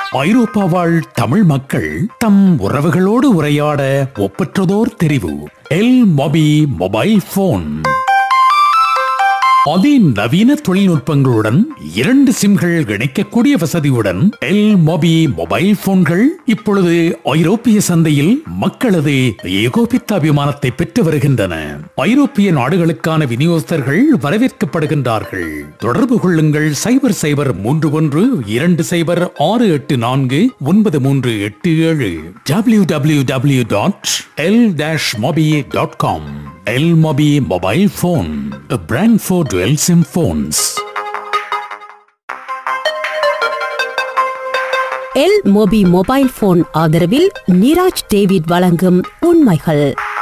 ஐரோப்பா வாழ் தமிழ் மக்கள் தம் உறவுகளோடு உரையாட ஒப்பற்றதோர் தெரிவு எல் மொபி மொபைல் போன் அதிநவீன தொழில்நுட்பங்களுடன் இரண்டு சிம்கள் இணைக்கக்கூடிய வசதியுடன் எல் மொபி மொபைல் போன்கள் இப்பொழுது ஐரோப்பிய சந்தையில் மக்களது ஏகோபித்த அபிமானத்தை பெற்று வருகின்றன ஐரோப்பிய நாடுகளுக்கான விநியோகஸ்தர்கள் வரவேற்கப்படுகின்றார்கள் தொடர்பு கொள்ளுங்கள் சைபர் சைபர் மூன்று ஒன்று இரண்டு சைபர் ஆறு எட்டு நான்கு ஒன்பது மூன்று எட்டு ஏழு W W W dot L dash mobi dot com L mobi mobile phone brand for dual sim phones L mobi mobile phone ஆதரவில் நிராஜ் டேவிட் வழங்கும் உண்மைகள்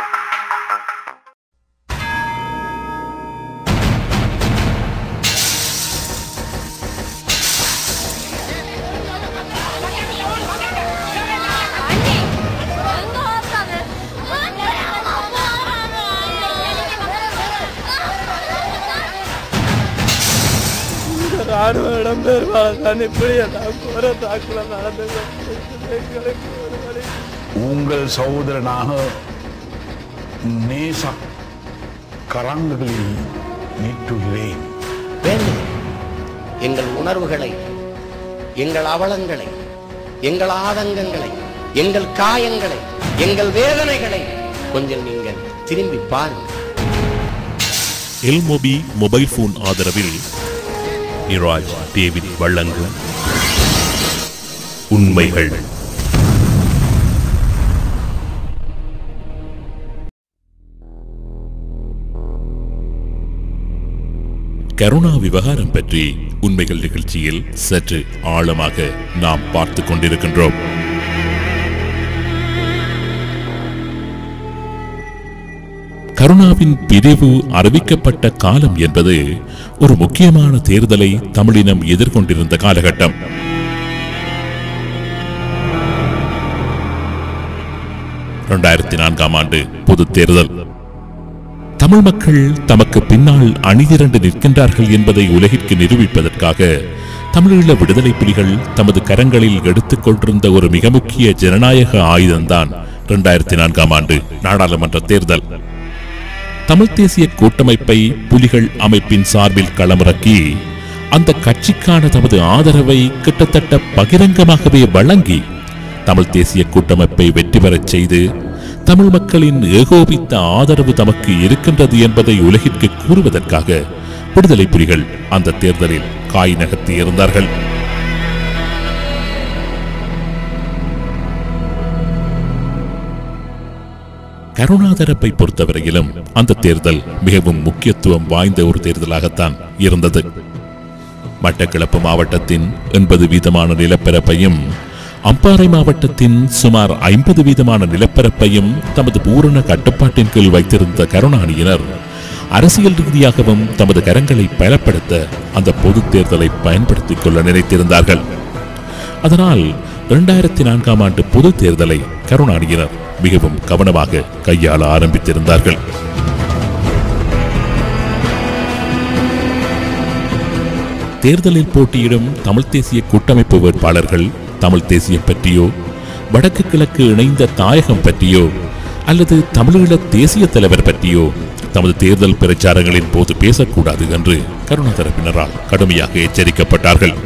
ராணுவ இடம்பெயர்வாளர் தான் இப்படி எல்லாம் கோர தாக்குதல் நடந்தது எங்களுக்கு ஒரு வழி உங்கள் சகோதரனாக நேச கரங்களில் நீட்டுகிறேன் வேண்டும் எங்கள் உணர்வுகளை எங்கள் அவலங்களை எங்கள் ஆதங்கங்களை எங்கள் காயங்களை எங்கள் வேதனைகளை கொஞ்சம் நீங்கள் திரும்பி பாருங்கள் எல்மொபி மொபைல் போன் ஆதரவில் நிராஜ் டேவிட் வழங்கும் உண்மைகள் கருணா விவகாரம் பற்றி உண்மைகள் நிகழ்ச்சியில் சற்று ஆழமாக நாம் பார்த்து கொண்டிருக்கின்றோம் கருணாவின் பிரிவு அறிவிக்கப்பட்ட காலம் என்பது ஒரு முக்கியமான தேர்தலை தமிழினம் எதிர்கொண்டிருந்த காலகட்டம் இரண்டாயிரத்தி நான்காம் ஆண்டு பொது தேர்தல் தமிழ் மக்கள் தமக்கு பின்னால் அணிதிரண்டு நிற்கின்றார்கள் என்பதை உலகிற்கு நிரூபிப்பதற்காக தமிழீழ விடுதலை புலிகள் தமது கரங்களில் எடுத்துக் கொண்டிருந்த ஒரு மிக முக்கிய ஜனநாயக ஆயுதம்தான் இரண்டாயிரத்தி நான்காம் ஆண்டு நாடாளுமன்ற தேர்தல் தமிழ் தேசிய கூட்டமைப்பை புலிகள் அமைப்பின் சார்பில் களமிறக்கி அந்த கட்சிக்கான தமது ஆதரவை கிட்டத்தட்ட பகிரங்கமாகவே வழங்கி தமிழ் தேசிய கூட்டமைப்பை வெற்றி பெறச் செய்து தமிழ் மக்களின் ஏகோபித்த ஆதரவு தமக்கு இருக்கின்றது என்பதை உலகிற்கு கூறுவதற்காக விடுதலை புலிகள் அந்த தேர்தலில் காய் நகர்த்தி இருந்தார்கள் கருணாதரப்பை பொறுத்தவரையிலும் அந்த தேர்தல் மிகவும் முக்கியத்துவம் வாய்ந்த ஒரு தேர்தலாகத்தான் இருந்தது மட்டக்களப்பு மாவட்டத்தின் எண்பது வீதமான நிலப்பரப்பையும் அம்பாறை மாவட்டத்தின் சுமார் ஐம்பது வீதமான நிலப்பரப்பையும் தமது பூரண கட்டுப்பாட்டின் கீழ் வைத்திருந்த கருணாநிதியினர் அரசியல் ரீதியாகவும் தமது கரங்களை பலப்படுத்த அந்த பொது தேர்தலை பயன்படுத்திக் கொள்ள நினைத்திருந்தார்கள் அதனால் இரண்டாயிரத்தி நான்காம் ஆண்டு பொது தேர்தலை கருணாநிதியினர் மிகவும் கவனமாக கையாள ஆரம்பித்திருந்தார்கள் தேர்தலில் போட்டியிடும் தமிழ் தேசிய கூட்டமைப்பு வேட்பாளர்கள் தமிழ் தேசியம் பற்றியோ வடக்கு கிழக்கு இணைந்த தாயகம் பற்றியோ அல்லது தமிழீழ தேசிய தலைவர் பற்றியோ தமது தேர்தல் பிரச்சாரங்களின் போது பேசக்கூடாது என்று கருணா தரப்பினரால் கடுமையாக எச்சரிக்கப்பட்டார்கள்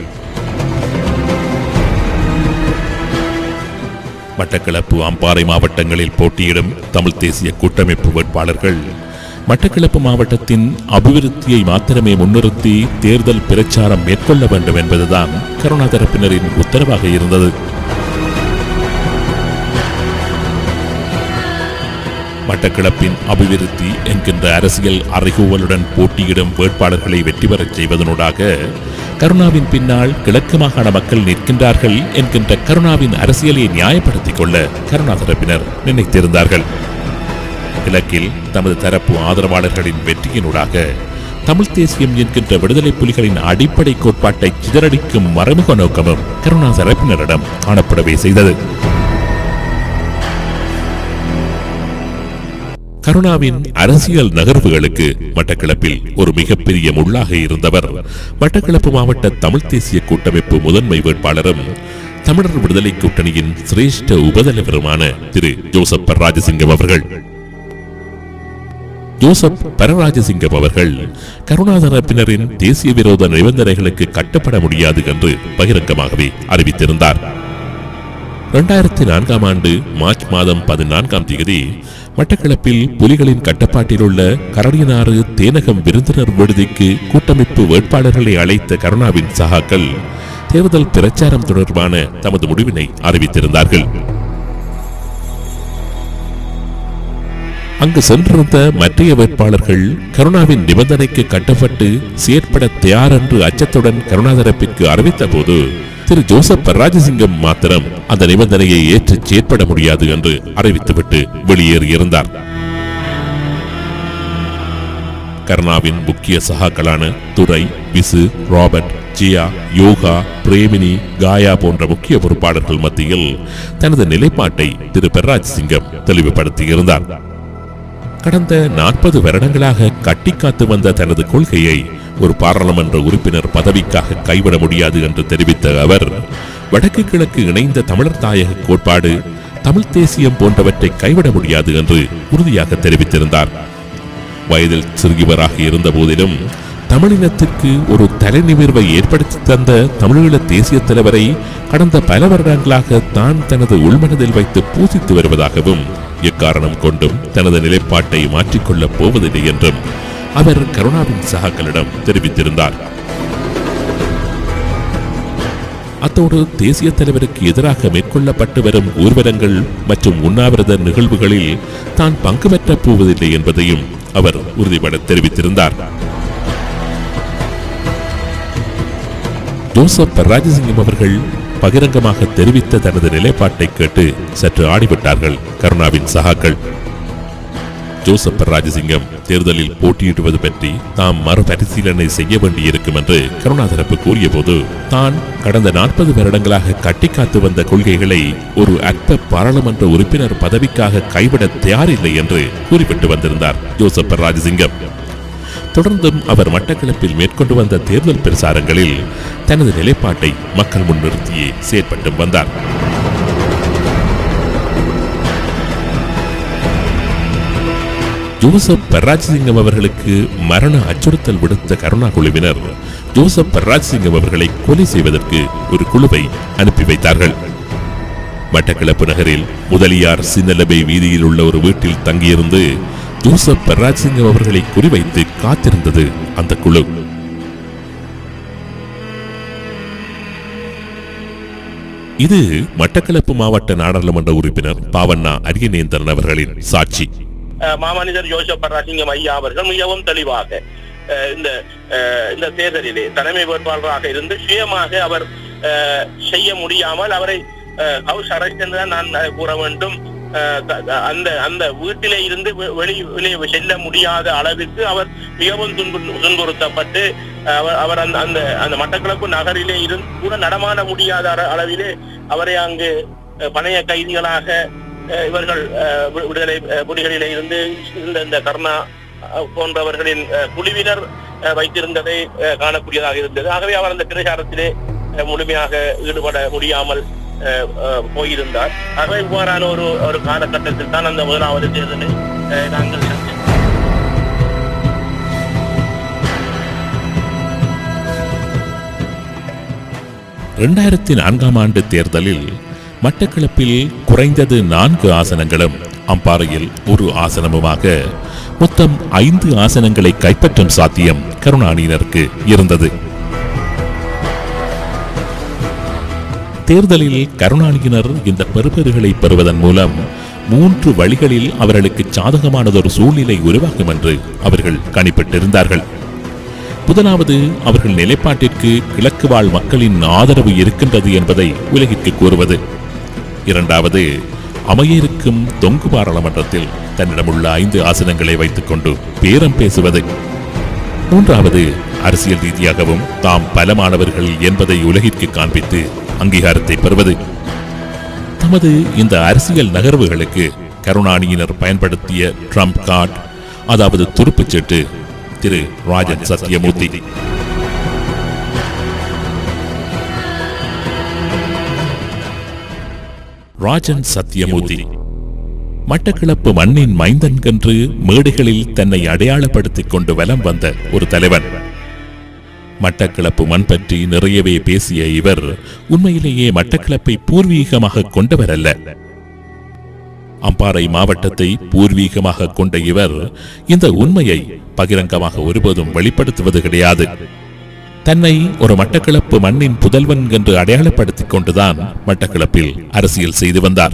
மட்டக்களப்பு அம்பாறை மாவட்டங்களில் போட்டியிடும் தமிழ் தேசிய கூட்டமைப்பு வேட்பாளர்கள் மட்டக்களப்பு மாவட்டத்தின் அபிவிருத்தியை மாத்திரமே முன்னிறுத்தி தேர்தல் பிரச்சாரம் மேற்கொள்ள வேண்டும் என்பதுதான் கருணா தரப்பினரின் உத்தரவாக இருந்தது மட்டக்களப்பின் அபிவிருத்தி என்கின்ற அரசியல் அறைகூவலுடன் போட்டியிடும் வேட்பாளர்களை வெற்றி பெறச் செய்வதனூடாக கருணாவின் பின்னால் கிழக்கு மாகாண மக்கள் நிற்கின்றார்கள் என்கின்ற கருணாவின் அரசியலை நியாயப்படுத்திக் கொள்ள கருணா தரப்பினர் நினைத்திருந்தார்கள் கிழக்கில் தமது தரப்பு ஆதரவாளர்களின் வெற்றியினூடாக தமிழ் தேசியம் என்கின்ற விடுதலை புலிகளின் அடிப்படை கோட்பாட்டை சிதறடிக்கும் மறைமுக நோக்கமும் கருணா தரப்பினரிடம் காணப்படவே செய்தது கருணாவின் அரசியல் நகர்வுகளுக்கு மட்டக்களப்பில் ஒரு மிகப்பெரிய முள்ளாக இருந்தவர் மட்டக்களப்பு மாவட்ட தமிழ் தேசிய கூட்டமைப்பு முதன்மை வேட்பாளரும் தமிழர் விடுதலை கூட்டணியின் சிரேஷ்ட உபதலைவருமான திரு ஜோசப் பரராஜசிங்கம் அவர்கள் ஜோசப் பரராஜசிங்கம் அவர்கள் கருணாதரப்பினரின் தேசிய விரோத நிபந்தனைகளுக்கு கட்டுப்பட முடியாது என்று பகிரங்கமாகவே அறிவித்திருந்தார் இரண்டாயிரத்தி நான்காம் ஆண்டு மார்ச் மாதம் பதினான்காம் தேதி மட்டக்களப்பில் புலிகளின் கட்டுப்பாட்டில் உள்ள கரடியனாறு தேனகம் விருந்தினர் விடுதிக்கு கூட்டமைப்பு வேட்பாளர்களை அழைத்த கருணாவின் சகாக்கள் தேர்தல் பிரச்சாரம் தொடர்பான தமது முடிவினை அறிவித்திருந்தார்கள் அங்கு சென்றிருந்த மற்றைய வேட்பாளர்கள் கருணாவின் நிபந்தனைக்கு கட்டப்பட்டு செயற்பட தயார் என்று அச்சத்துடன் கருணாதரப்பிற்கு அறிவித்த போது திரு ஜோசப் பராஜசிங்கம் மாத்திரம் அந்த நிபந்தனையை ஏற்று செயற்பட முடியாது என்று அறிவித்துவிட்டு வெளியேறியிருந்தார் கருணாவின் முக்கிய சகாக்களான துரை விசு ராபர்ட் ஜியா யோகா பிரேமினி காயா போன்ற முக்கிய பொறுப்பாளர்கள் மத்தியில் தனது நிலைப்பாட்டை திரு பெர்ராஜ் சிங்கம் தெளிவுபடுத்தியிருந்தார் கடந்த நாற்பது வருடங்களாக கட்டிக்காத்து வந்த தனது கொள்கையை ஒரு பாராளுமன்ற உறுப்பினர் பதவிக்காக கைவிட முடியாது என்று தெரிவித்த அவர் வடக்கு கிழக்கு இணைந்த தமிழர் தாயக கோட்பாடு தமிழ் தேசியம் போன்றவற்றை கைவிட முடியாது என்று உறுதியாக தெரிவித்திருந்தார் வயதில் சிறுகிவராக இருந்த போதிலும் தமிழினத்திற்கு ஒரு தலைநிமிர்வை ஏற்படுத்தி தந்த தமிழீழ தேசிய தலைவரை கடந்த பல வருடங்களாக தான் தனது உள்மனதில் வைத்து பூசித்து வருவதாகவும் எக்காரணம் கொண்டும் தனது நிலைப்பாட்டை மாற்றிக்கொள்ளப் போவதில்லை என்றும் அவர் கருணாவின் சகாக்களிடம் தெரிவித்திருந்தார் அத்தோடு தேசிய தலைவருக்கு எதிராக மேற்கொள்ளப்பட்டு வரும் ஊர்வலங்கள் மற்றும் உண்ணாவிரத நிகழ்வுகளில் தான் பங்கு பெற்றப் போவதில்லை என்பதையும் அவர் உறுதிபட தெரிவித்திருந்தார் ஜோசப் ராஜசிங்கம் அவர்கள் பகிரங்கமாக தெரிவித்த தனது நிலைப்பாட்டை கேட்டு சற்று ஆடிவிட்டார்கள் கருணாவின் சகாக்கள் ஜோசப் ராஜசிங்கம் தேர்தலில் போட்டியிடுவது பற்றி தாம் மறுபரிசீலனை செய்ய வேண்டியிருக்கும் என்று கருணாதரப்பு கூறியபோது தான் கடந்த நாற்பது வருடங்களாக கட்டிக்காத்து வந்த கொள்கைகளை ஒரு அற்ப பாராளுமன்ற உறுப்பினர் பதவிக்காக கைவிட தயாரில்லை என்று கூறிவிட்டு வந்திருந்தார் ஜோசப் ராஜசிங்கம் தொடர்ந்தும் அவர் மட்டக்களப்பில் மேற்கொண்டு வந்த தேர்தல் பிரசாரங்களில் தனது நிலைப்பாட்டை மக்கள் முன்னிறுத்தியே செயற்பட்டும் வந்தார் ஜோசப் பராஜ்சிங்கம் அவர்களுக்கு மரண அச்சுறுத்தல் விடுத்த கருணா குழுவினர் ஜோசப் பராஜ்சிங்கம் அவர்களை கொலை செய்வதற்கு ஒரு குழுவை அனுப்பி வைத்தார்கள் மட்டக்களப்பு நகரில் முதலியார் சின்னலபை வீதியில் உள்ள ஒரு வீட்டில் தங்கியிருந்து ஜோசப் பராஜ்சிங்கம் அவர்களை குறிவைத்து காத்திருந்தது அந்த குழு இது மட்டக்களப்பு மாவட்ட நாடாளுமன்ற உறுப்பினர் பாவண்ணா அரியநேந்திரன் அவர்களின் சாட்சி அஹ் மாமனிதர் யோசப் பராசிங்கம் ஐயா அவர்கள் மிகவும் தெளிவாக அஹ் இந்த அஹ் இந்த தேர்தலிலே தலைமை வேட்பாளராக இருந்து சுயமாக அவர் அஹ் செய்ய முடியாமல் அவரை ஹவுஸ் அரெஸ்ட் என்று தான் நான் அஹ், கூற வேண்டும் அஹ் த- த- அந்த அந்த வீட்டிலே இருந்து வெ- வெளி வெளியே செல்ல முடியாத அளவிற்கு அவர் மிகவும் துன்பு துன்புறுத்தப்பட்டு அவர் அவர் அந்த அந்த அந்த மட்டக்களப்பு நகரிலே இருந்து கூட நடமாட முடியாத அள- அளவிலே அவரை அங்கு அஹ், பணைய கைதிகளாக அஹ் இவர்கள் அஹ், வி- விடுதலை அஹ், புலிகளிலே இருந்து இந்த இந்த கருணா அஹ், போன்றவர்களின் அஹ், குழுவினர் அஹ், வைத்திருந்ததை அஹ், காணக்கூடியதாக இருந்தது ஆகவே அவர் அந்த பிரச்சாரத்திலே அஹ், முழுமையாக ஈடுபட முடியாமல் அஹ், அஹ், போயிருந்தார் ஆகவே இவ்வாறான ஒரு ஒரு காலகட்டத்தில் தான் அந்த முதலாவது தேர்தலை அஹ், நாங்கள் சந்தித்தோம். இரண்டாயிரத்தி நான்காம் ஆண்டு தேர்தலில் மட்டக்களப்பில் குறைந்தது நான்கு ஆசனங்களும் அம்பாறையில் ஒரு ஆசனமுமாக மொத்தம் ஐந்து ஆசனங்களை கைப்பற்றும் சாத்தியம் கருணாநிதியினருக்கு இருந்தது தேர்தலில் கருணாநிதியினர் இந்த பெறுபேறுகளை பெறுவதன் மூலம் மூன்று வழிகளில் அவர்களுக்கு சாதகமானதொரு சூழ்நிலை உருவாகும் என்று அவர்கள் கணிப்பிட்டிருந்தார்கள் முதலாவது அவர்கள் நிலைப்பாட்டிற்கு கிழக்கு வாழ் மக்களின் ஆதரவு இருக்கின்றது என்பதை உலகிற்கு கூறுவது இரண்டாவது அமைய இருக்கும் தொங்கு பாராளுமன்றத்தில் தன்னிடமுள்ள ஐந்து ஆசனங்களை வைத்துக் கொண்டு பேரம் பேசுவது மூன்றாவது அரசியல் ரீதியாகவும் தாம் பலமானவர்கள் என்பதை உலகிற்கு காண்பித்து அங்கீகாரத்தை பெறுவது தமது இந்த அரசியல் நகர்வுகளுக்கு கருணாநிதியினர் பயன்படுத்திய ட்ரம்ப் கார்டு அதாவது துருப்புச் சீட்டு திரு ராஜன் சத்யமூர்த்தி ராஜன் சத்தியமூர்த்தி மட்டக்களப்பு மண்ணின் மைந்தன் என்று மேடைகளில் தன்னை அடையாளப்படுத்திக் கொண்டு வலம் வந்த ஒரு தலைவன் மட்டக்களப்பு மண் பற்றி நிறையவே பேசிய இவர் உண்மையிலேயே மட்டக்களப்பை பூர்வீகமாக கொண்டவர் அல்ல அம்பாறை மாவட்டத்தை பூர்வீகமாக கொண்ட இவர் இந்த உண்மையை பகிரங்கமாக ஒருபோதும் வெளிப்படுத்துவது கிடையாது தன்னை ஒரு மட்டக்களப்பு மண்ணின் புதல்வன் என்று அடையாளப்படுத்திக் கொண்டுதான் மட்டக்களப்பில் அரசியல் செய்து வந்தார்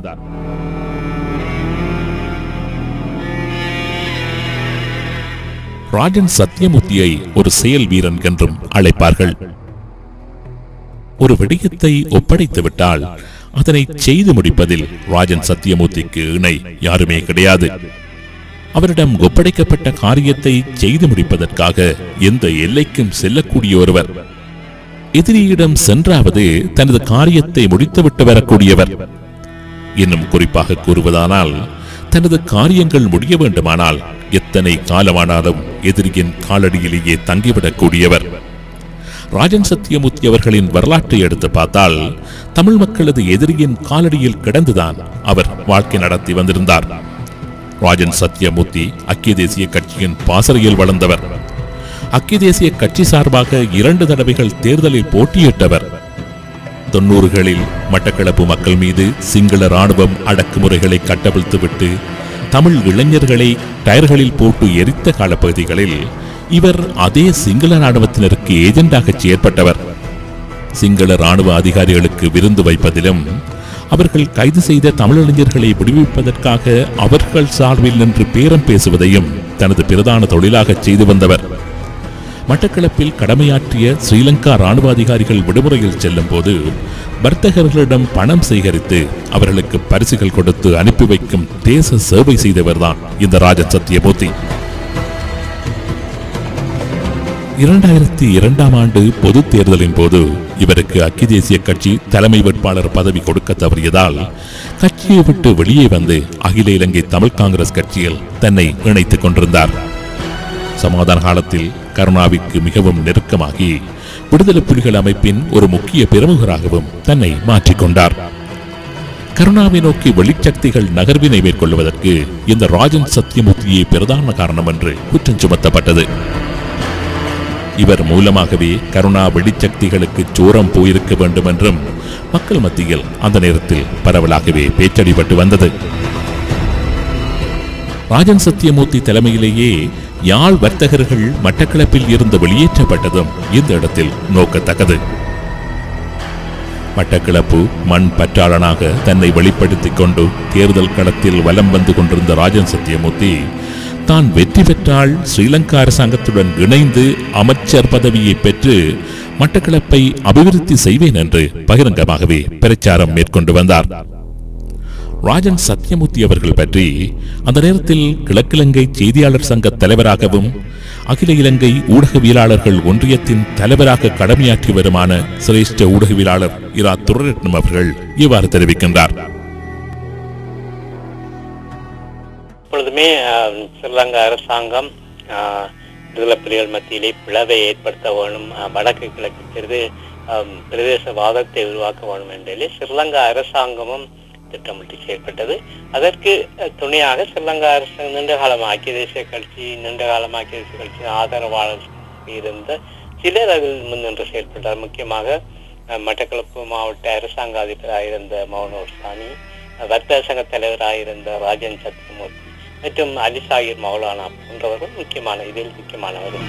ராஜன் சத்தியமூர்த்தியை ஒரு செயல் வீரன் என்றும் அழைப்பார்கள் ஒரு விடயத்தை ஒப்படைத்து விட்டால் அதனை செய்து முடிப்பதில் ராஜன் சத்தியமூர்த்திக்கு இணை யாருமே கிடையாது அவரிடம் ஒப்படைக்கப்பட்ட காரியத்தை செய்து முடிப்பதற்காக எந்த எல்லைக்கும் செல்லக்கூடிய ஒருவர் எதிரியிடம் சென்றாவது தனது காரியத்தை முடித்துவிட்டு வரக்கூடியவர் இன்னும் குறிப்பாக கூறுவதானால் தனது காரியங்கள் முடிய வேண்டுமானால் எத்தனை காலமானாலும் எதிரியின் காலடியிலேயே தங்கிவிடக்கூடியவர் ராஜன் சத்தியமூர்த்தி அவர்களின் வரலாற்றை எடுத்து பார்த்தால் தமிழ் மக்களது எதிரியின் காலடியில் கிடந்துதான் அவர் வாழ்க்கை நடத்தி வந்திருந்தார் ராஜன் சத்தியமூர்த்தி ஐக்கிய தேசிய கட்சியின் பாசறையில் வளர்ந்தவர் ஐக்கிய தேசிய கட்சி சார்பாக இரண்டு தடவைகள் தேர்தலில் போட்டியிட்டவர் தொன்னூறுகளில் மட்டக்களப்பு மக்கள் மீது சிங்கள ராணுவம் அடக்குமுறைகளை கட்டவிழ்த்துவிட்டு தமிழ் இளைஞர்களை டயர்களில் போட்டு எரித்த காலப்பகுதிகளில் இவர் அதே சிங்கள ராணுவத்தினருக்கு ஏஜெண்டாக செயற்பட்டவர் சிங்கள ராணுவ அதிகாரிகளுக்கு விருந்து வைப்பதிலும் அவர்கள் கைது செய்த தமிழிளைஞர்களை விடுவிப்பதற்காக அவர்கள் சார்பில் நின்று பேரம் பேசுவதையும் தனது பிரதான தொழிலாக செய்து வந்தவர் மட்டக்களப்பில் கடமையாற்றிய ஸ்ரீலங்கா ராணுவ அதிகாரிகள் விடுமுறையில் செல்லும் போது வர்த்தகர்களிடம் பணம் சேகரித்து அவர்களுக்கு பரிசுகள் கொடுத்து அனுப்பி வைக்கும் தேச சேவை செய்தவர்தான் இந்த ராஜன் சத்தியமூர்த்தி இரண்டாயிரத்தி இரண்டாம் ஆண்டு பொது தேர்தலின் போது இவருக்கு அக்கி தேசிய கட்சி தலைமை வேட்பாளர் பதவி கொடுக்க தவறியதால் கட்சியை விட்டு வெளியே வந்து அகில இலங்கை தமிழ் காங்கிரஸ் கட்சியில் தன்னை இணைத்துக் கொண்டிருந்தார் சமாதான காலத்தில் கருணாவிற்கு மிகவும் நெருக்கமாகி விடுதலை புலிகள் அமைப்பின் ஒரு முக்கிய பிரமுகராகவும் தன்னை மாற்றிக்கொண்டார் கருணாவை நோக்கி வெளிச்சக்திகள் நகர்வினை மேற்கொள்வதற்கு இந்த ராஜன் சத்தியமூர்த்தியே பிரதான காரணம் என்று குற்றம் சுமத்தப்பட்டது இவர் மூலமாகவே கருணா வெளிச்சக்திகளுக்கு சோரம் போயிருக்க வேண்டும் என்றும் மக்கள் மத்தியில் அந்த நேரத்தில் பரவலாகவே பேச்சடிபட்டு வந்தது ராஜன் சத்தியமூர்த்தி தலைமையிலேயே யாழ் வர்த்தகர்கள் மட்டக்களப்பில் இருந்து வெளியேற்றப்பட்டதும் இந்த இடத்தில் நோக்கத்தக்கது மட்டக்களப்பு மண் பற்றாளனாக தன்னை வெளிப்படுத்திக் கொண்டு தேர்தல் களத்தில் வலம் வந்து கொண்டிருந்த ராஜன் சத்தியமூர்த்தி தான் வெற்றி பெற்றால் ஸ்ரீலங்கா அரசாங்கத்துடன் இணைந்து அமைச்சர் பதவியை பெற்று மட்டக்களப்பை அபிவிருத்தி செய்வேன் என்று பகிரங்கமாகவே பிரச்சாரம் மேற்கொண்டு வந்தார் ராஜன் சத்யமூர்த்தி அவர்கள் பற்றி அந்த நேரத்தில் கிழக்கிழங்கை செய்தியாளர் சங்க தலைவராகவும் அகில இலங்கை ஊடகவியலாளர்கள் ஒன்றியத்தின் தலைவராக கடமையாற்றி வருமான சிரேஷ்ட ஊடகவியலாளர் இரா துரரட்னம் அவர்கள் இவ்வாறு தெரிவிக்கின்றார் எப்பொழுதுமே ஆஹ், ஸ்ரீலங்கா அரசாங்கம் ஆஹ், விடுதலை புலிகள் மத்தியிலே பிளவை ஏற்படுத்த வேணும் ஆஹ், வடக்கு கிழக்கு சிறிது ஆம், பிரதேசவாதத்தை உருவாக்க வேணும் என்றே ஸ்ரீலங்கா அரசாங்கமும் திட்டமிட்டு செயல்பட்டது அதற்கு அஹ், துணையாக ஸ்ரீலங்கா அரசாங்கம் நீண்ட காலம் ஐக்கிய தேசிய கட்சி நீண்ட காலம் ஐக்கிய தேசிய கட்சியின் ஆதரவாளர் இருந்த சிலர் அதில் முன்னின்று செயல்பட்டார் முக்கியமாக அஹ், மட்டக்களப்பு மாவட்ட அரசாங்க அதிபராக இருந்த மௌனோர் சாணி அஹ், வர்த்தக சங்க தலைவராக இருந்த ராஜன் சத்யமூர்த்தி மற்றும் அலிசாகிர் மௌலானா போன்றவர்கள் முக்கியமான இதில் முக்கியமானவர்கள்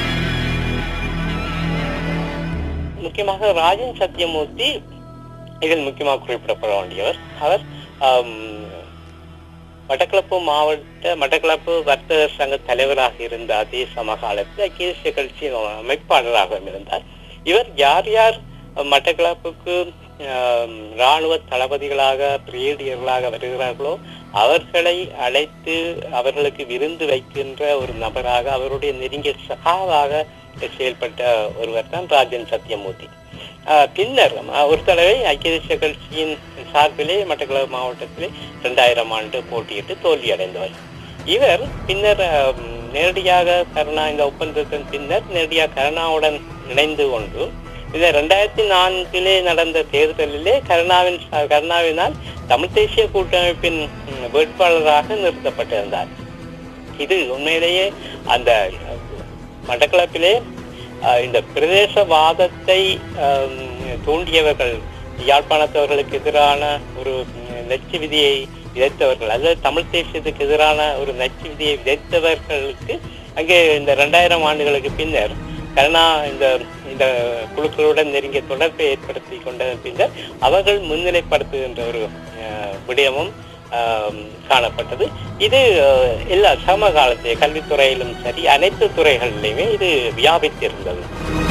முக்கியமாக ராஜன் சத்யமூர்த்தி இதில் முக்கியமாக குறிப்பிடப்பட வேண்டியவர் அவர் ஆம், மட்டக்களப்பு மாவட்ட மட்டக்களப்பு வர்த்தக சங்க தலைவராக இருந்த அதே சமகாலத்தில் ஐக்கிய தேசிய கட்சியின் அமைப்பாளராகவும் இருந்தார் இவர் யார் யார் மட்டக்களப்புக்கு ஆம், இராணுவ தளபதிகளாக பிரிகேடியர்களாக வருகிறார்களோ அவர்களை அழைத்து அவர்களுக்கு விருந்து வைக்கின்ற ஒரு நபராக அவருடைய நெருங்கிய சகாவாக செயல்பட்ட ஒருவர் தான் ராஜன் சத்யமூர்த்தி ஆஹ் பின்னர் ஆஹ் ஒரு தடவை ஐக்கிய தேசிய கட்சியின் சார்பிலே மட்டக்களப்பு மாவட்டத்திலே இரண்டாயிரம் ஆண்டு போட்டியிட்டு தோல்வி அடைந்தவர் இவர் பின்னர் ஆஹ், நேரடியாக கருணா இந்த ஒப்பந்தத்தின் பின்னர் நேரடியாக கருணாவுடன் இணைந்து கொண்டு இந்த ரெண்டாயிரத்தி நான்கிலே நடந்த தேர்தலிலே கருணாவின் கருணாவினால் தமிழ் தேசிய கூட்டமைப்பின் ம், வேட்பாளராக நிறுத்தப்பட்டிருந்தார் இது உண்மையிலேயே அந்த அஹ், மட்டக்களப்பிலே அஹ், இந்த பிரதேசவாதத்தை அஹ், தூண்டியவர்கள் யாழ்ப்பாணத்தவர்களுக்கு எதிரான ஒரு ம், நச்சு விதியை விதைத்தவர்கள் அதாவது தமிழ் தேசியத்துக்கு எதிரான ஒரு நச்சு விதியை விதைத்தவர்களுக்கு அங்கே இந்த ரெண்டாயிரம் ஆண்டுகளுக்கு பின்னர் கருணா இந்த இந்த குழுக்களுடன் நெருங்கிய தொடர்பை ஏற்படுத்தி கொண்ட பின்னர் அவர்கள் முன்னிலைப்படுத்துகின்ற ஒரு அஹ், விடயமும் ஆம், காணப்பட்டது இது அஹ், எல்லா சமகாலத்திலே கல்வித்துறையிலும் சரி அனைத்து துறைகளிலுமே இது வியாபித்திருந்தது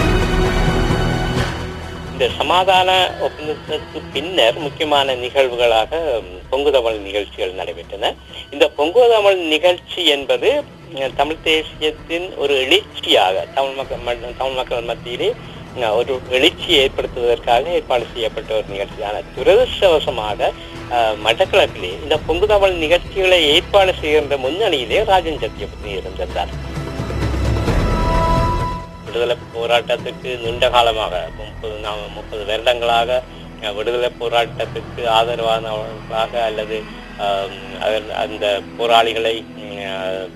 இந்த சமாதான ஒப்பந்தத்துக்கு பின்னர் முக்கியமான நிகழ்வுகளாக ம், பொங்குதமிழ் நிகழ்ச்சிகள் நடைபெற்றன இந்த பொங்குதமிழ் நிகழ்ச்சி என்பது அஹ், தமிழ் தேசியத்தின் ஒரு எழுச்சியாக தமிழ் மக்கள் ம- தமிழ் மக்கள் மத்தியிலே அஹ், ஒரு எழுச்சியை ஏற்படுத்துவதற்காக ஏற்பாடு செய்யப்பட்ட ஒரு நிகழ்ச்சி ஆனால் துரதிருஷ்டவசமாக அஹ், மட்டக்களப்பிலே இந்த பொங்குதமிழ் நிகழ்ச்சிகளை ஏற்பாடு செய்கின்ற முன்னணியிலே ராஜன் சத்தியபதி இருந்திருந்தார் விடுதலை போராட்டத்துக்கு நீண்ட காலமாக முப்பது நா- முப்பது வருடங்களாக அஹ், விடுதலை போராட்டத்துக்கு ஆதரவானவர்களாக அல்லது ஆம், அதில் அந்த போராளிகளை ம், அஹ்,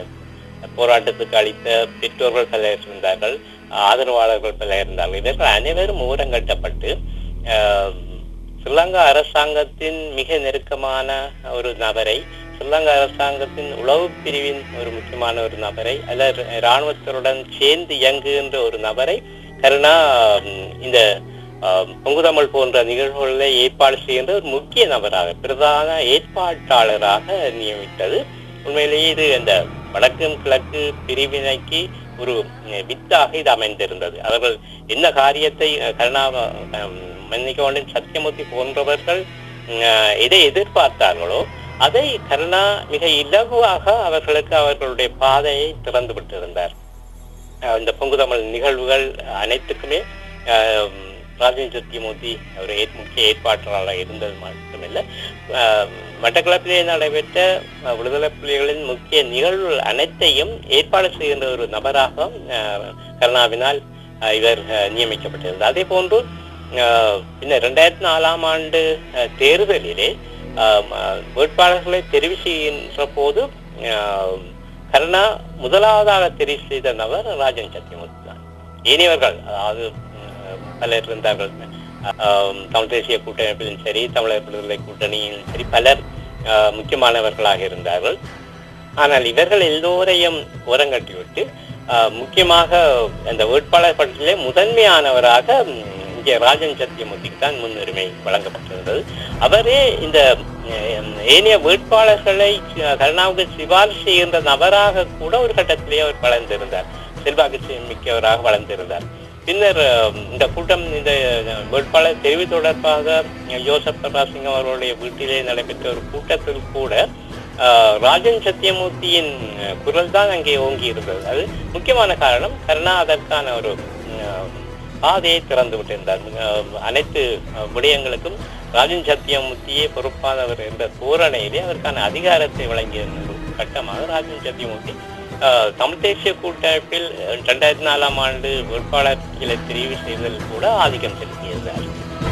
அஹ், போராட்டத்துக்கு அளித்த பெற்றோர்கள் பலர் இருந்தார்கள் ஆதரவாளர்கள் பலர் இருந்தார்கள் இவர்கள் அனைவரும் ஓரங்கட்டப்பட்டு ஆஹ், ஸ்ரீலங்கா அரசாங்கத்தின் மிக நெருக்கமான ஒரு நபரை ஸ்ரீலங்கா அரசாங்கத்தின் உளவு பிரிவின் ஒரு முக்கியமான ஒரு நபரை அல்லது இராணுவத்தினுடன் சேர்ந்து இயங்குகின்ற ஒரு நபரை கருணா ம், இந்த ஆஹ், பொங்குதமிழ் போன்ற நிகழ்வுகளை ஏற்பாடு செய்கின்ற ஒரு முக்கிய நபராக பிரதான ஏற்பாட்டாளராக நியமித்தது உண்மையிலேயே இது அந்த வடக்கும் கிழக்கு பிரிவினைக்கு ஒரு அஹ், வித்தாக இது அமைந்திருந்தது அவர்கள் என்ன காரியத்தை அஹ், கருணா அஹ், மன்னிக்க வேண்டும் சத்தியமூர்த்தி போன்றவர்கள் அஹ், எதை எதிர்பார்த்தார்களோ அதை கருணா மிக இலகுவாக அவர்களுக்கு அவர்களுடைய பாதையை திறந்து விட்டிருந்தார் அஹ், இந்த பொங்குதமிழ் நிகழ்வுகள் அனைத்துக்குமே அஹ், ராஜேந்திர சத்தியமூர்த்தி ஒரு ஏற்- முக்கிய ஏற்பாட்டாளராக இருந்தது மட்டுமில்லை அஹ், மட்டக்களப்பிலே நடைபெற்ற அஹ், விடுதலை புலிகளின் முக்கிய நிகழ்வுகள் அனைத்தையும் ஏற்பாடு செய்கின்ற ஒரு நபராக அஹ், கருணாவினால் அஹ், இவர் அஹ், நியமிக்கப்பட்டிருந்தார் அதே போன்று அஹ், பின்னர் இரண்டாயிரத்தி நாலாம் ஆண்டு அஹ், தேர்தலிலே அஹ், ம- வேட்பாளர்களை தெரிவு செய்கின்ற போது அஹ், கருணா முதலாவதாக தெரிவு செய்த நபர் ராஜன் சத்தியமூர்த்தி தான் இனியவர்கள் அதாவது உம், பலர் இருந்தார்கள் அஹ், தமிழ் தேசிய கூட்டமைப்பிலும் சரி தமிழர் விடுதலை கூட்டணியிலும் சரி பலர் அஹ், முக்கியமானவர்களாக இருந்தார்கள் ஆனால் இவர்கள் எல்லோரையும் ஓரங்கட்டிவிட்டு அஹ், முக்கியமாக அந்த வேட்பாளர் பட்டியலே முதன்மையானவராக உம், இங்கே ராஜன் சத்தியமூர்த்திக்கு தான் முன்னுரிமை வழங்கப்பட்டிருந்தது அவரே இந்த அஹ், ஏனைய வேட்பாளர்களை அஹ், கருணாவுக்கு சிபாரிசு செய்கின்ற நபராக கூட ஒரு கட்டத்திலே அவர் வளர்ந்திருந்தார் செல்வாக்கு மிக்கவராக வளர்ந்திருந்தார் பின்னர் அஹ், இந்த கூட்டம் இந்த அஹ், வேட்பாளர் தெரிவு தொடர்பாக அஹ், யோசப் பிரபாசிங்கம் அவர்களுடைய வீட்டிலே நடைபெற்ற ஒரு கூட்டத்தில் கூட அஹ், ராஜன் சத்தியமூர்த்தியின் அஹ், குரல் தான் அங்கே ஓங்கி இருந்தது அது முக்கியமான காரணம் கருணா அதற்கான ஒரு அஹ், பாதையை திறந்து விட்டிருந்தார் அஹ், அனைத்து அஹ், விடயங்களுக்கும் ராஜன் சத்தியமூர்த்தியே பொறுப்பானவர் என்ற தோரணையிலே அதற்கான அதிகாரத்தை வழங்கிய ஒரு கட்டமாக ராஜன் சத்தியமூர்த்தி அஹ், தமிழ் தேசிய கூட்டமைப்பில் இரண்டாயிரத்தி நாலாம் ஆண்டு வேட்பாளர்களை தெரிவு செய்ததில் கூட ஆதிக்கம் செலுத்தியிருந்தார்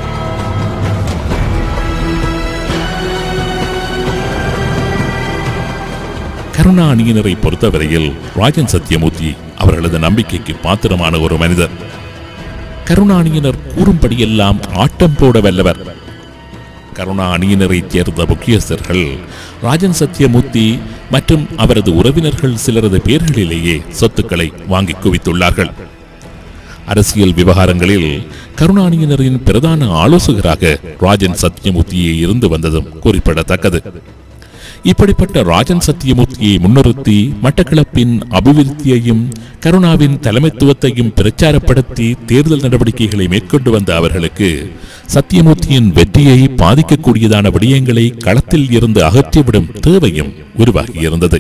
கருணா அணியினரை பொறுத்தவரையில் ராஜன் சத்தியமூர்த்தி அவர்களது நம்பிக்கைக்கு பாத்திரமான ஒரு மனிதர் கருணா அணியினர் கூறும்படியெல்லாம் ஆட்டம் போட வல்லவர் கருணா அணியினரைச் சேர்ந்த முக்கியஸ்தர்கள் ராஜன் சத்தியமூர்த்தி மற்றும் அவரது உறவினர்கள் சிலரது பெயர்களிலேயே சொத்துக்களை வாங்கி குவித்துள்ளார்கள் அரசியல் விவகாரங்களில் கருணாநிதியினரின் பிரதான ஆலோசகராக ராஜன் சத்தியமூர்த்தியே இருந்து வந்ததும் குறிப்பிடத்தக்கது இப்படிப்பட்ட ராஜன் சத்தியமூர்த்தியை முன்னிறுத்தி மட்டக்களப்பின் அபிவிருத்தியையும் கருணாவின் தலைமைத்துவத்தையும் பிரச்சாரப்படுத்தி தேர்தல் நடவடிக்கைகளை மேற்கொண்டு வந்த அவர்களுக்கு சத்தியமூர்த்தியின் வெற்றியை பாதிக்கக்கூடியதான விடயங்களை களத்தில் இருந்து அகற்றிவிடும் தேவையும் உருவாகியிருந்தது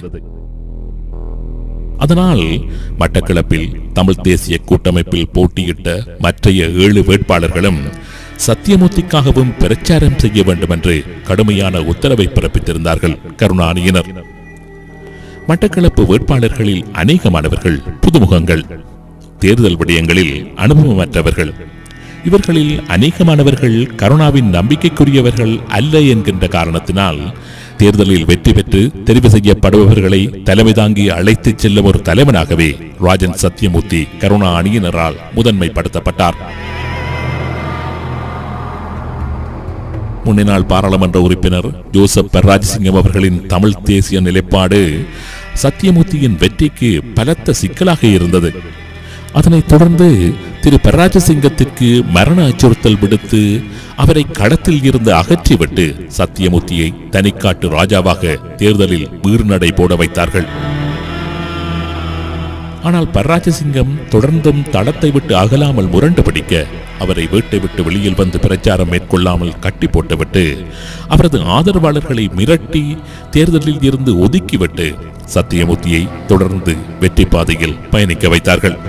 அதனால் மட்டக்களப்பில் தமிழ் தேசிய கூட்டமைப்பில் போட்டியிட்ட மற்றைய ஏழு வேட்பாளர்களும் சத்தியமூர்த்திக்காகவும் பிரச்சாரம் செய்ய வேண்டும் என்று கடுமையான உத்தரவை பிறப்பித்திருந்தார்கள் கருணாநிதியினர் மட்டக்களப்பு வேட்பாளர்களில் அநேகமானவர்கள் புதுமுகங்கள் தேர்தல் விடயங்களில் அனுபவமற்றவர்கள் இவர்களில் அநேகமானவர்கள் கருணாவின் நம்பிக்கைக்குரியவர்கள் அல்ல என்கின்ற காரணத்தினால் தேர்தலில் வெற்றி பெற்று தெரிவு செய்யப்படுபவர்களை தலைமை தாங்கி அழைத்துச் செல்லும் ஒரு தலைவனாகவே ராஜன் சத்யமூர்த்தி கருணா அணியினரால் முதன்மைப்படுத்தப்பட்டார் முன்னாள் பாராளுமன்ற உறுப்பினர் ஜோசப் பெர்ராஜசிங்கம் அவர்களின் தமிழ் தேசிய நிலைப்பாடு சத்தியமூர்த்தியின் வெற்றிக்கு பலத்த சிக்கலாக இருந்தது அதனைத் தொடர்ந்து திரு பெர்ராஜசிங்கத்திற்கு மரண அச்சுறுத்தல் விடுத்து அவரை களத்தில் இருந்து அகற்றிவிட்டு சத்தியமூர்த்தியை தனிக்காட்டு ராஜாவாக தேர்தலில் வீர்நடை போட வைத்தார்கள் ஆனால் பர்ராஜசிங்கம் தொடர்ந்தும் தளத்தை விட்டு அகலாமல் முரண்டு பிடிக்க அவரை வீட்டை விட்டு வெளியில் வந்து பிரச்சாரம் மேற்கொள்ளாமல் கட்டி போட்டுவிட்டு அவரது ஆதரவாளர்களை மிரட்டி தேர்தலில் இருந்து ஒதுக்கிவிட்டு சத்தியமூர்த்தியை தொடர்ந்து வெற்றி பாதையில் பயணிக்க வைத்தார்கள்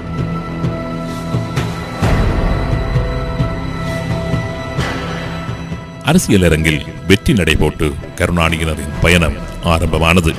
அரசியல் அரங்கில் வெற்றி நடைபோட்டு கருணாநிதியினரின் பயணம் ஆரம்பமானது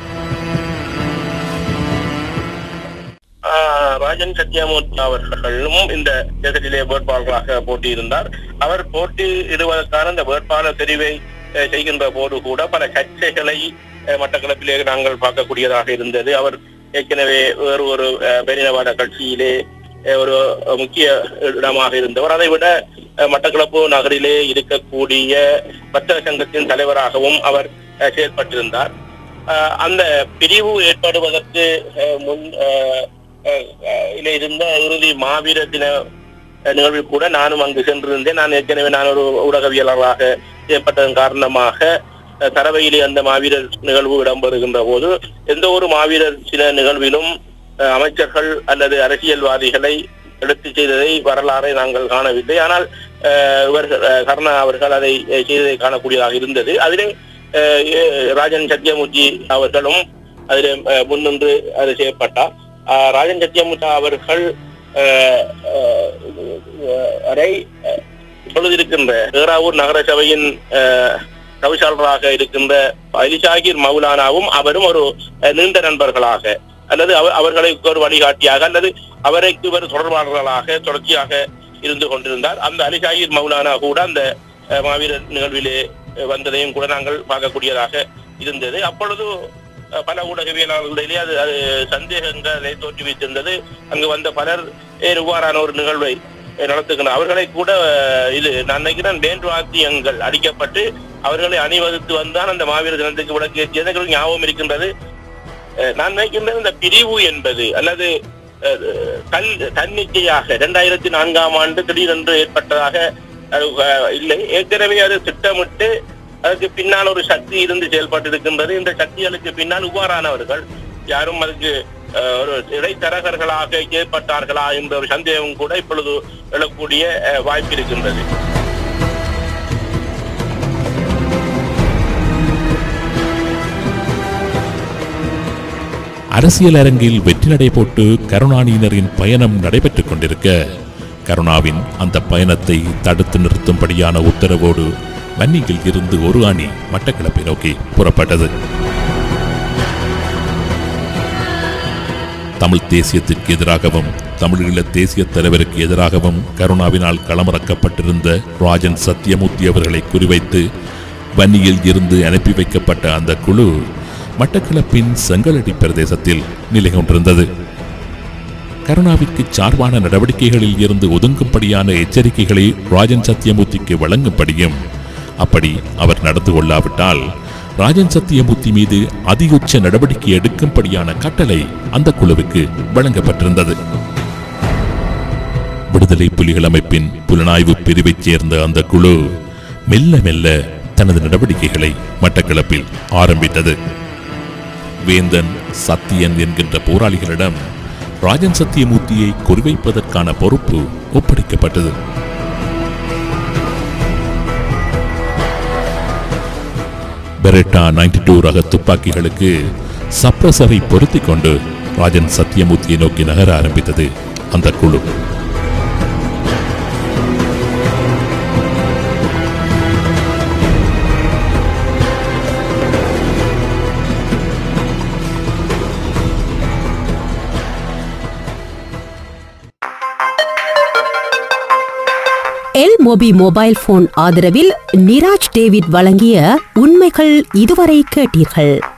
ஆஹ் ராஜன் சத்யமூர்த்தி அவர்களும் இந்த தேர்தலிலே வேட்பாளராக போட்டியிருந்தார் அவர் போட்டியிடுவதற்கான இந்த வேட்பாளர் தெரிவை அஹ், செய்கின்ற போது கூட பல சர்ச்சைகளை அஹ், மட்டக்களப்பிலே நாங்கள் பார்க்கக்கூடியதாக இருந்தது அவர் ஏற்கனவே வேறு ஒரு அஹ், பெரினவாத கட்சியிலே அஹ், ஒரு முக்கிய இடமாக இருந்தவர் அதை விட அஹ், மட்டக்களப்பு நகரிலே இருக்கக்கூடிய வர்த்தக சங்கத்தின் தலைவராகவும் அவர் அஹ், செயல்பட்டிருந்தார் அஹ், அந்த பிரிவு ஏற்படுவதற்கு அஹ், முன் அஹ், அஹ், அஹ், இதில் இருந்த இறுதி மாவீர தின அஹ், நிகழ்வில் கூட நானும் அங்கு சென்றிருந்தேன் நான் ஏற்கனவே நான் ஒரு ஊடகவியலாளராக ஏற்பட்டதன் காரணமாக அஹ், தரவையிலே அந்த மாவீரர் நிகழ்வு இடம்பெறுகின்ற போது எந்த ஒரு மாவீரர் சில நிகழ்விலும் அஹ், அமைச்சர்கள் அல்லது அரசியல்வாதிகளை எடுத்து செய்ததை வரலாறை நாங்கள் காணவில்லை ஆனால் அஹ், இவர்கள் அஹ், கருணா அவர்கள் அதை அஹ், செய்ததை காணக்கூடியதாக இருந்தது அதிலே அஹ், எ- ராஜன் சத்யமூர்த்தி அவர்களும் அதில் முன்னின்று அது செய்யப்பட்டார் அஹ், ராஜன் சத்யமூர்த்தி அவர்கள் அஹ், அஹ், அஹ், அதை அஹ், இப்பொழுது இருக்கின்ற பேராவூர் நகர சபையின் அஹ், தவிசாளராக இருக்கின்ற அலிஷாகிர் மௌலானாவும் அவரும் ஒரு அஹ், நீண்ட நண்பர்களாக அல்லது அவர் அவர்களுக்கு ஒரு வழிகாட்டியாக அல்லது அவருக்கு ஒரு தொடர்பாளர்களாக தொடர்ச்சியாக இருந்து கொண்டிருந்தார் அந்த அலிஷாகிர் மௌலானா கூட அந்த அஹ், மாவீரர் நிகழ்விலே அஹ், வந்ததையும் கூட நாங்கள் பார்க்கக்கூடியதாக இருந்தது அப்பொழுது அஹ், பல ஊடகவியலாளர்களிடையே அது அது சந்தேகங்களை தோற்றுவித்திருந்தது அங்கு வந்த பலர் ஏன் இவ்வாறான ஒரு நிகழ்வை அஹ், நடத்துகின்றனர் அவர்களை கூட அஹ், இது நான் நினைக்கிறேன் பேண்ட் வாத்தியங்கள் அடிக்கப்பட்டு அவர்களை அணிவகுத்து வந்தான் அந்த மாவீரர் தினத்துக்கு விளக்கு எதற்கு ஞாபகம் இருக்கின்றது அஹ், நான் நினைக்கின்றேன் இந்த பிரிவு என்பது அல்லது அஹ், தன் தன்னிச்சையாக இரண்டாயிரத்தி நான்காம் ஆண்டு திடீரென்று ஏற்பட்டதாக அது, அஹ், இல்லை ஏற்கனவே அது திட்டமிட்டு அதுக்கு பின்னால் ஒரு சக்தி இருந்து செயல்பட்டு இருக்கின்றது இந்த சக்திகளுக்கு பின்னால் இவ்வாறானவர்கள் யாரும் அதுக்கு அஹ், ஒரு இடைத்தரகர்களாக ஏற்பட்டார்களா என்ற ஒரு சந்தேகம் கூட இப்பொழுது எழக்கூடிய அஹ், வாய்ப்பு இருக்கின்றது அரசியல் அரங்கில் வெற்றி நடை போட்டு கருணாநிதியினரின் பயணம் நடைபெற்றுக் கொண்டிருக்க கருணாவின் அந்த பயணத்தை தடுத்து நிறுத்தும்படியான உத்தரவோடு வன்னியில் இருந்து ஒரு அணி மட்டக்களப்பை நோக்கி புறப்பட்டது தமிழ் தேசியத்திற்கு எதிராகவும் தமிழீழ தேசிய தலைவருக்கு எதிராகவும் கருணாவினால் களமிறக்கப்பட்டிருந்த ராஜன் சத்தியமூர்த்தி அவர்களை குறிவைத்து வன்னியில் இருந்து அனுப்பி வைக்கப்பட்ட அந்த குழு மட்டக்களப்பின் செங்கலடி பிரதேசத்தில் நிலை கொண்டிருந்தது கருணாவிற்கு சார்பான நடவடிக்கைகளில் இருந்து ஒதுங்கும்படியான எச்சரிக்கைகளை ராஜன் சத்தியமூர்த்திக்கு வழங்கும்படியும் அப்படி அவர் நடந்து கொள்ளாவிட்டால் ராஜன் சத்தியமூர்த்தி மீது அதியுச்ச நடவடிக்கை எடுக்கும்படியான கட்டளை அந்த குழுவுக்கு வழங்கப்பட்டிருந்தது விடுதலை புலிகள் அமைப்பின் புலனாய்வு பிரிவைச் சேர்ந்த அந்த குழு மெல்ல மெல்ல தனது நடவடிக்கைகளை மட்டக்களப்பில் ஆரம்பித்தது வேந்தன் சத்தியன் என்கின்ற போராளிகளிடம் ராஜன் சத்தியமூர்த்தியை குறிவைப்பதற்கான பொறுப்பு ஒப்படைக்கப்பட்டது பெரெட்டா 92 டூ ரக துப்பாக்கிகளுக்கு சப்ரசரை பொருத்திக் கொண்டு ராஜன் சத்தியமூர்த்தியை நோக்கி நகர ஆரம்பித்தது அந்த குழு எல் மொபி மொபைல் போன் ஆதரவில் நிராஜ் டேவிட் வழங்கிய உண்மைகள் இதுவரை கேட்டீர்கள்